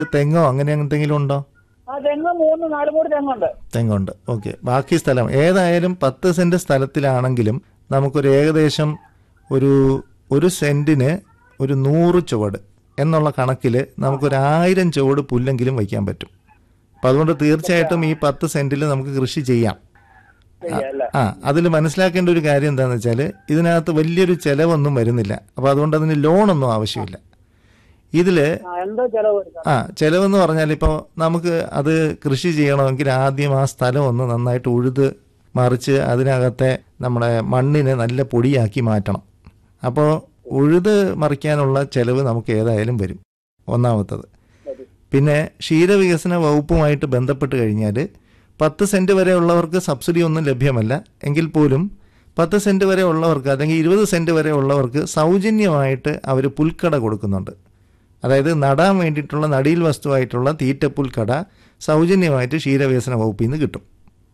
തെങ്ങോ അങ്ങനെ എന്തെങ്കിലും ഉണ്ടോ ആ തെങ്ങ് മൂന്ന് നാല് മൂട് തെങ്ങുണ്ട് തെങ്ങുണ്ട് ഓക്കെ ബാക്കി സ്ഥലം ഏതായാലും പത്ത് സെന്റ് സ്ഥലത്തിലാണെങ്കിലും നമുക്കൊരു ഏകദേശം ഒരു ഒരു സെന്റിന് ഒരു നൂറ് ചുവട് എന്നുള്ള കണക്കിൽ നമുക്കൊരു ആയിരം ചുവട് പുല്ലെങ്കിലും വയ്ക്കാൻ പറ്റും അപ്പം അതുകൊണ്ട് തീർച്ചയായിട്ടും ഈ പത്ത് സെന്റിൽ നമുക്ക് കൃഷി ചെയ്യാം ശരിയല്ലേ ആ അതിൽ മനസ്സിലാക്കേണ്ട ഒരു കാര്യം എന്താണെന്ന് വെച്ചാൽ ഇതിനകത്ത് വലിയൊരു ചിലവൊന്നും വരുന്നില്ല അപ്പോൾ അതുകൊണ്ട് അതിന് ലോണൊന്നും ആവശ്യമില്ല ഇതിൽ ആ എന്തോ ചെലവ് വരും ആ ചിലവെന്ന് പറഞ്ഞാൽ ഇപ്പോൾ നമുക്ക് അത് കൃഷി ചെയ്യണമെങ്കിൽ ആദ്യം ആ സ്ഥലം ഒന്ന് നന്നായിട്ട് ഉഴുത് മറിച്ച് അതിനകത്തെ നമ്മുടെ മണ്ണിനെ നല്ല പൊടിയാക്കി മാറ്റണം അപ്പോൾ ഉഴുത് മറിക്കാനുള്ള ചിലവ് നമുക്ക് ഏതായാലും വരും ഒന്നാമത്തത് വരും. പിന്നെ ക്ഷീരവികസന വകുപ്പുമായിട്ട് ബന്ധപ്പെട്ട് കഴിഞ്ഞാൽ പത്ത് സെൻറ്റ് വരെ ഉള്ളവർക്ക് സബ്സിഡി ഒന്നും ലഭ്യമല്ല എങ്കിൽ പോലും പത്ത് സെൻറ്റ് വരെ ഉള്ളവർക്ക് അല്ലെങ്കിൽ ഇരുപത് സെൻറ്റ് വരെ ഉള്ളവർക്ക് സൗജന്യമായിട്ട് അവർ പുൽക്കട കൊടുക്കുന്നുണ്ട് അതായത് നടാൻ വേണ്ടിയിട്ടുള്ള നടീൽ വസ്തുവായിട്ടുള്ള തീറ്റപ്പുൽക്കട സൗജന്യമായിട്ട് ക്ഷീരവികസന വകുപ്പിൽ നിന്ന് കിട്ടും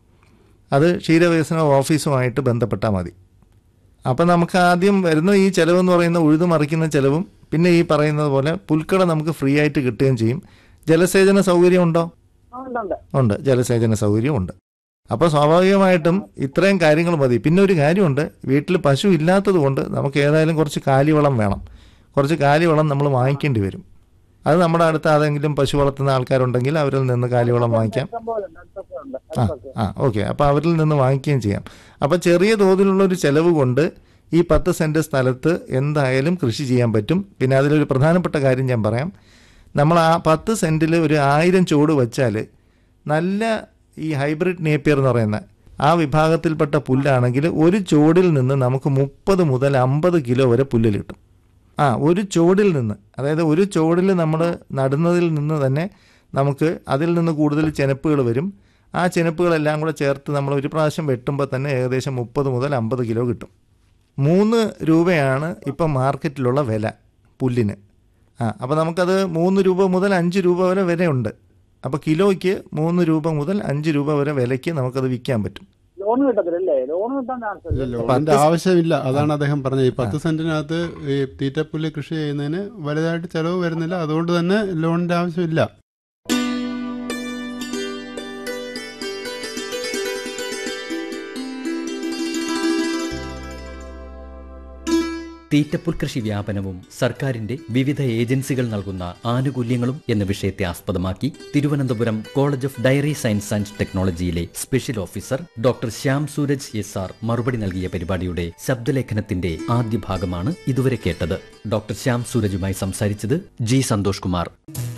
അത് ക്ഷീരവികസന ഓഫീസുമായിട്ട് ബന്ധപ്പെട്ടാൽ മതി അപ്പം നമുക്ക് ആദ്യം വരുന്ന ഈ ചിലവെന്ന് പറയുന്ന ഉഴുതു മറിക്കുന്ന ചിലവും പിന്നെ ഈ പറയുന്നത് പോലെ പുൽക്കട നമുക്ക് ഫ്രീ ആയിട്ട് കിട്ടുകയും ചെയ്യും ജലസേചന സൗകര്യം ഉണ്ടോ ആ, ഉണ്ടുണ്ട് ഉണ്ട് ജലസേചന സൗകര്യം ഉണ്ട് അപ്പോൾ സ്വാഭാവികമായിട്ടും ഇത്രയും കാര്യങ്ങൾ മതി പിന്നെ ഒരു കാര്യമുണ്ട് വീട്ടിൽ പശു ഇല്ലാത്തത് കൊണ്ട് നമുക്ക് ഏതായാലും കുറച്ച് കാലിവളം വേണം കുറച്ച് കാലിവളം നമ്മൾ വാങ്ങിക്കേണ്ടി വരും അത് നമ്മുടെ അടുത്ത് ആരെങ്കിലും പശു വളർത്തുന്ന ആൾക്കാരുണ്ടെങ്കിൽ അവരിൽ നിന്ന് കാലിവളം വാങ്ങിക്കാം ഇഷ്ടം പോലെ ഉണ്ട് അടുത്തൊക്കെ ഉണ്ട് ആ അടുത്തൊക്കെ ആ ഓക്കെ അപ്പോൾ അവരിൽ നിന്ന് വാങ്ങിക്കുകയും ചെയ്യാം അപ്പോൾ ചെറിയ തോതിലുള്ള ഒരു ചെലവ് കൊണ്ട് ഈ പത്ത് സെൻറ്റ് സ്ഥലത്ത് എന്തായാലും കൃഷി ചെയ്യാൻ പറ്റും പിന്നെ അതിലൊരു പ്രധാനപ്പെട്ട കാര്യം ഞാൻ പറയാം നമ്മൾ ആ പത്ത് സെൻറ്റിൽ ഒരു ആയിരം ചുവട് വെച്ചാൽ നല്ല ഈ ഹൈബ്രിഡ് നേപ്പിയർ എന്ന് പറയുന്ന ആ വിഭാഗത്തിൽപ്പെട്ട പുല്ലാണെങ്കിൽ ഒരു ചുവടിൽ നിന്ന് നമുക്ക് മുപ്പത് മുതൽ അമ്പത് കിലോ വരെ പുല്ല് കിട്ടും ആ ഒരു ചുവടിൽ നിന്ന് അതായത് ഒരു ചുവടിൽ നമ്മൾ നടുന്നതിൽ നിന്ന് തന്നെ നമുക്ക് അതിൽ നിന്ന് കൂടുതൽ ചെനപ്പുകൾ വരും ആ ചെനപ്പുകളെല്ലാം കൂടെ ചേർത്ത് നമ്മൾ ഒരു പ്രാവശ്യം വെട്ടുമ്പോൾ തന്നെ ഏകദേശം മുപ്പത് മുതൽ അമ്പത് കിലോ കിട്ടും മൂന്ന് രൂപയാണ് ഇപ്പം മാർക്കറ്റിലുള്ള വില പുല്ലിന് ആ അപ്പോൾ നമുക്കത് മൂന്ന് രൂപ മുതൽ അഞ്ച് രൂപ വരെ വിലയുണ്ട് അപ്പോൾ കിലോയ്ക്ക് മൂന്ന് രൂപ മുതൽ അഞ്ച് രൂപ വരെ വിലയ്ക്ക് നമുക്കത് വിൽക്കാൻ പറ്റും ലോൺ കിട്ടത്തില്ലല്ലേ ലോൺ കിട്ടാൻ ചാൻസ് ഇല്ല, ഇല്ല ലോണിന്റെ ആവശ്യമില്ല അതാണ് അദ്ദേഹം പറഞ്ഞത് ഈ പത്ത് സെന്റിനകത്ത് ഈ തീറ്റപ്പുല്ല് കൃഷി ചെയ്യുന്നതിന് വലുതായിട്ട് ചെലവ് വരുന്നില്ല അതുകൊണ്ട് തന്നെ ലോണിന്റെ ആവശ്യമില്ല തീറ്റപ്പുൽ കൃഷി വ്യാപനവും സർക്കാരിന്റെ വിവിധ ഏജൻസികൾ നൽകുന്ന ആനുകൂല്യങ്ങളും എന്ന വിഷയത്തെ ആസ്പദമാക്കി Thiruvananthapuram college of dairy science and ടെക്നോളജിയിലെ special officer doctor Shyam Suraj S R മറുപടി നൽകിയ പരിപാടിയുടെ ശബ്ദലേഖനത്തിന്റെ ആദ്യ ഭാഗമാണ് ഇതുവരെ കേട്ടത് ഡോക്ടർ ശ്യാം സൂരജുമായി സംസാരിച്ചത് ജി സന്തോഷ് കുമാർ